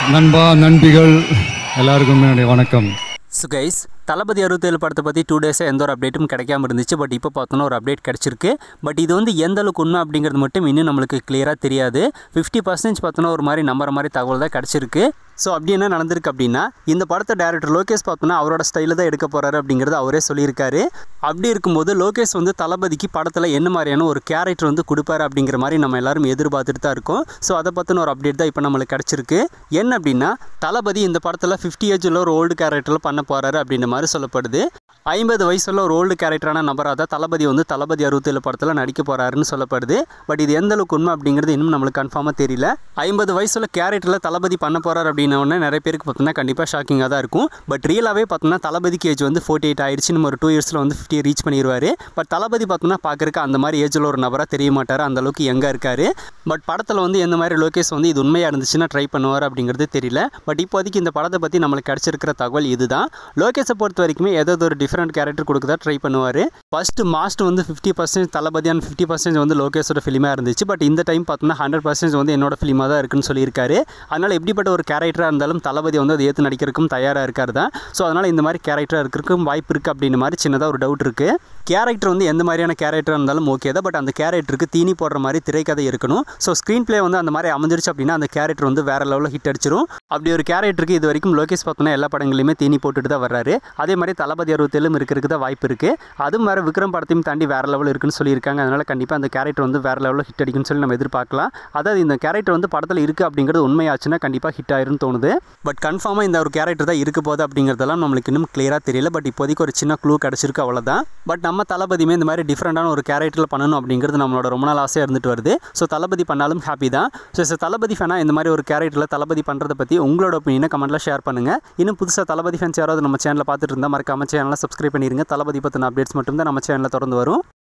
நண்பா நண்பிகள் எல்லாருக்கும் என்னுடைய வணக்கம் ஸோ கைஸ் தளபதி அறுபத்தேழு படத்தை பற்றி டூ டேஸாக எந்த ஒரு அப்டேட்டும் கிடைக்காம இருந்துச்சு பட் இப்போ பார்த்தோன்னா ஒரு அப்டேட் கிடச்சிருக்கு பட் இது வந்து எந்த அளவுக்கு உண்மை அப்படிங்கிறது மட்டும் இன்னும் நம்மளுக்கு கிளியராக தெரியாது ஃபிஃப்டி பர்சன்டேஜ் பார்த்தோன்னா ஒரு மாதிரி நம்புற மாதிரி தகவல் தான் கிடச்சிருக்கு ஸோ அப்படி என்ன நடந்திருக்கு அப்படின்னா இந்த படத்தை டேரக்டர் லோகேஷ் பார்த்தோன்னா அவரோட ஸ்டைலில் தான் எடுக்க போகிறாரு அப்படிங்கிறது அவரே சொல்லியிருக்காரு அப்படி இருக்கும்போது லோகேஷ் வந்து தளபதிக்கு படத்தில் என்ன மாதிரியான ஒரு கேரக்டர் வந்து கொடுப்பாரு அப்படிங்கிற மாதிரி நம்ம எல்லாரும் எதிர்பார்த்துட்டு தான் இருக்கோம் ஸோ அதை பற்றின ஒரு அப்டேட் தான் இப்போ நம்மளுக்கு கிடச்சிருக்கு என்ன அப்படின்னா தளபதி இந்த படத்தில் ஃபிஃப்டி ஏஜில் ஒரு ஓல்டு கேரக்டரில் பண்ண போகிறாரு அப்படின்ற மாதிரி சொல்லப்படுது ஐம்பது வயசுல ஒரு ஓல்டு கேரக்டரான நபராக தான் தளபதி வந்து தளபதி அறுபத்தேழு படத்தில் நடிக்க போகிறாருன்னு சொல்லப்படுது பட் இது எந்த அளவுக்கு உண்மை அப்படிங்கிறது இன்னும் நம்மளுக்கு கன்ஃபார்மாக தெரியல ஐம்பது வயசுல கேரக்டரில் தளபதி பண்ண போகிறார் அப்படின்ன உடனே நிறைய பேருக்கு பார்த்தோன்னா கண்டிப்பாக ஷாக்கிங்காக தான் இருக்கும் பட் ரியலாகவே பார்த்தோன்னா தளபதிக்கு ஏஜ் வந்து ஃபோர்ட்டி எயிட் ஆயிடுச்சு நம்ம ஒரு டூ இயர்ஸில் வந்து ஃபிஃப்டி ரீச் பண்ணிடுவார் பட் தளபதி பார்த்தோன்னா பார்க்குறக்கு அந்த மாதிரி ஏஜில் ஒரு நபராக தெரிய மாட்டார் அந்த அளவுக்கு எங்கே இருக்காரு பட் படத்தில் வந்து எந்த மாதிரி லோகேஷ் வந்து இது உண்மையாக இருந்துச்சுன்னா ட்ரை பண்ணுவார் அப்படிங்கிறது தெரியல பட் இப்போதைக்கு இந்த படத்தை பற்றி நம்மளுக்கு கிடச்சிருக்கிற தகவல் இதுதான் லோகேஷை பொறுத்த வரைக்குமே ஏதாவது ஒரு டிஃப்ரெண்ட் கேரக்டர் கொடுக்க ட்ரை பண்ணுவார் ஃபர்ஸ்ட் மாஸ்ட் வந்து fifty percent Thalapathy and fifty percent வந்து லோகேஷோட ஃபிலிமாக இருந்துச்சு பட் இந்த டைம் பார்த்தோம்னா ஹண்ட்ரட் பர்சன்ட் வந்து என்னோட ஃபிலிமாக தான் இருக்குன்னு சொல்லியிருக்காரு அதனால் எப்படிப்பட்ட ஒரு கேரக்டராக இருந்தாலும் தளபதி வந்து அதை ஏற்று நடிக்கிறதுக்கும் தயாராக இருக்கார் தான் ஸோ அதனால் இந்த மாதிரி கேரக்டராக இருக்கிறதுக்கும் வாய்ப்பு இருக்குது அப்படின்ற மாதிரி சின்னதாக ஒரு டவுட் இருக்குது கேரக்டர் வந்து எந்த மாதிரியான கேரக்டராக இருந்தாலும் ஓகே தான் பட் அந்த கேரக்டருக்கு தீனி போடுற மாதிரி திரைக்கதை இருக்கணும் ஸோ ஸ்க்ரீன் ப்ளே வந்து அந்த மாதிரி அமைஞ்சிருச்சு அப்படின்னா அந்த கேரக்டர் வந்து வேறு லெவலில் ஹிட் அடிச்சிரும் அப்படி ஒரு கேரக்டருக்கு இது வரைக்கும் லோகேஷ் பார்த்தோன்னா எல்லா படங்களையுமே தீனி போட்டுட்டு தான் வர்றாரு அதே மாதிரி தளபதி அறுபத்தேழும் இருக்கிறதுக்கு தான் வாய்ப்பு இருக்குது அதுவும் வேறு விக்ரம் படத்தையும் தாண்டி வேறு லெவல் இருக்குன்னு சொல்லியிருக்காங்க அதனால் கண்டிப்பாக அந்த கேரக்டர் வந்து வேறு லெவலில் ஹிட் அடிக்கும்னு சொல்லி நம்ம எதிர்பார்க்கலாம் அதாவது இந்த கேரக்டர் வந்து படத்தில் இருக்குது அப்படிங்கிறது உண்மையாச்சுன்னா கண்டிப்பாக ஹிட் ஆயிரும்னு தோணுது பட் கன்ஃபார்மாக இந்த ஒரு கேரக்டர் தான் இருக்க போகுது அப்படிங்கிறதெல்லாம் நம்மளுக்கு இன்னும் கிளியராக தெரியல பட் இப்போதைக்கு ஒரு சின்ன க்ளூ கிடச்சிருக்கு அவ்வளோதான் பட் நம்ம தளபதியுமே இந்த மாதிரி டிஃப்ரெண்டான ஒரு கேரக்டரில் பண்ணணும் அப்படிங்கிறது நம்மளோட ரொம்ப நாள் ஆசையாக இருந்துட்டு வருது ஸோ தளபதி பண்ணாலும் ஹாப்பி தான் ஸோ ஸோ தளபதி ஃபேனாக இந்த மாதிரி ஒரு கேரக்டரில் தளபதி பண்ணுறதை பற்றி உங்களோட ஒப்பீனியனை கமெண்ட்டில் ஷேர் பண்ணுங்கள் இன்னும் புதுசாக தளபதி ஃபேன்ஸ் யாராவது நம்ம சேனலில் பார்த்துட்டு இருந்தால் மறக்காம சேனலை சப்ஸ்கிரைப் பண்ணிடுங்க தளபதி பற்றின அப்டேட்ஸ் மட்டும் தான் நம்ம சேனலில் தொடர்ந்து வரும்